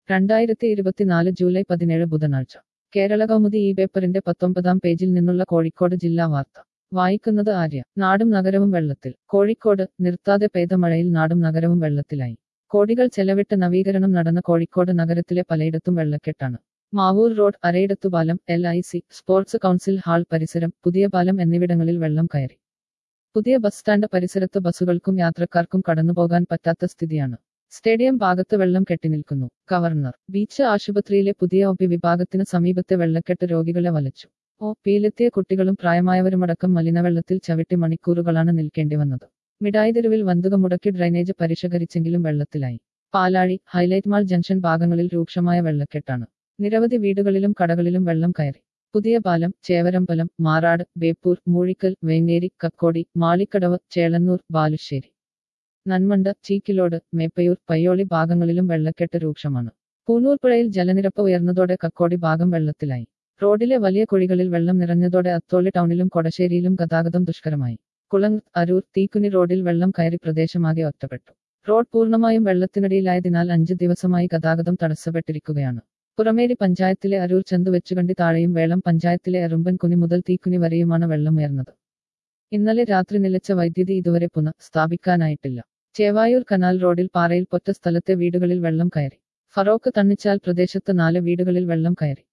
രണ്ടായിരത്തി ഇരുപത്തിനാല് ജൂലൈ പതിനേഴ് ബുധനാഴ്ച കേരള കൗമുദി ഈ പേപ്പറിന്റെ പത്തൊമ്പതാം പേജിൽ നിന്നുള്ള കോഴിക്കോട് ജില്ലാ വാർത്ത വായിക്കുന്നത് ആര്യ നാടും നഗരവും വെള്ളത്തിൽ കോഴിക്കോട് നിർത്താതെ പെയ്ത മഴയിൽ നാടും നഗരവും വെള്ളത്തിലായി കോടികൾ ചെലവിട്ട് നവീകരണം നടന്ന കോഴിക്കോട് നഗരത്തിലെ പലയിടത്തും വെള്ളക്കെട്ടാണ് Mavoor road Arayidathupalam L I C sports council hall പരിസരം പുതിയ പാലം എന്നിവിടങ്ങളിൽ വെള്ളം കയറി പുതിയ ബസ് സ്റ്റാൻഡ് പരിസരത്ത് ബസ്സുകൾക്കും യാത്രക്കാർക്കും കടന്നുപോകാൻ പറ്റാത്ത സ്ഥിതിയാണ് സ്റ്റേഡിയം ഭാഗത്ത് വെള്ളം കെട്ടിനിൽക്കുന്നു ഗവർണർ ബീച്ച് ആശുപത്രിയിലെ പുതിയ ഒ പി വിഭാഗത്തിന് സമീപത്തെ വെള്ളക്കെട്ട് രോഗികളെ വലച്ചു ഒ പിയിലെത്തിയ കുട്ടികളും പ്രായമായവരുമടക്കം മലിനവെള്ളത്തിൽ ചവിട്ടി മണിക്കൂറുകളാണ് നിൽക്കേണ്ടി വന്നത് മിഠായി തെരുവിൽ വന്തുക മുടക്കി ഡ്രൈനേജ് പരിഷ്കരിച്ചെങ്കിലും വെള്ളത്തിലായി പാലാഴി ഹൈലൈറ്റ് മാൾ ജംഗ്ഷൻ ഭാഗങ്ങളിൽ രൂക്ഷമായ വെള്ളക്കെട്ടാണ് നിരവധി വീടുകളിലും കടകളിലും വെള്ളം കയറി പുതിയ പാലം ചേവരമ്പലം മാറാട് ബേപ്പൂർ മൂഴിക്കൽ വേങ്ങേരി കക്കോടി മാളിക്കടവ് ചേളന്നൂർ ബാലുശ്ശേരി നന്മണ്ട ചീക്കിലോട് മേപ്പയൂർ പയ്യോളി ഭാഗങ്ങളിലും വെള്ളക്കെട്ട് രൂക്ഷമാണ് പൂനൂർ പുഴയിൽ ജലനിരപ്പ് ഉയർന്നതോടെ കക്കോടി ഭാഗം വെള്ളത്തിലായി റോഡിലെ വലിയ കുഴികളിൽ വെള്ളം നിറഞ്ഞതോടെ അത്തോളി ടൗണിലും കൊടശ്ശേരിയിലും ഗതാഗതം ദുഷ്കരമായി കുളങ്ങ് അരൂർ തീക്കുനി റോഡിൽ വെള്ളം കയറി പ്രദേശമാകെ ഒറ്റപ്പെട്ടു റോഡ് പൂർണ്ണമായും വെള്ളത്തിനടിയിലായതിനാൽ അഞ്ച് ദിവസമായി ഗതാഗതം തടസ്സപ്പെട്ടിരിക്കുകയാണ് പുറമേരി പഞ്ചായത്തിലെ അരൂർ ചന്തുവെച്ചുകണ്ടി താഴെയും വേളം പഞ്ചായത്തിലെ എറുമ്പൻ കുനി മുതൽ തീക്കുനി വരെയുമാണ് വെള്ളം ഉയർന്നത് ഇന്നലെ രാത്രി നിലച്ച വൈദ്യുതി ഇതുവരെ പുനഃ സ്ഥാപിക്കാനായിട്ടില്ല ചേവായൂർ കനാൽ റോഡിൽ പാറയിൽ പൊറ്റ സ്ഥലത്തെ വീടുകളിൽ വെള്ളം കയറി ഫറോക്ക് തണ്ണിച്ചാൽ പ്രദേശത്ത് നാല് വീടുകളിൽ വെള്ളം കയറി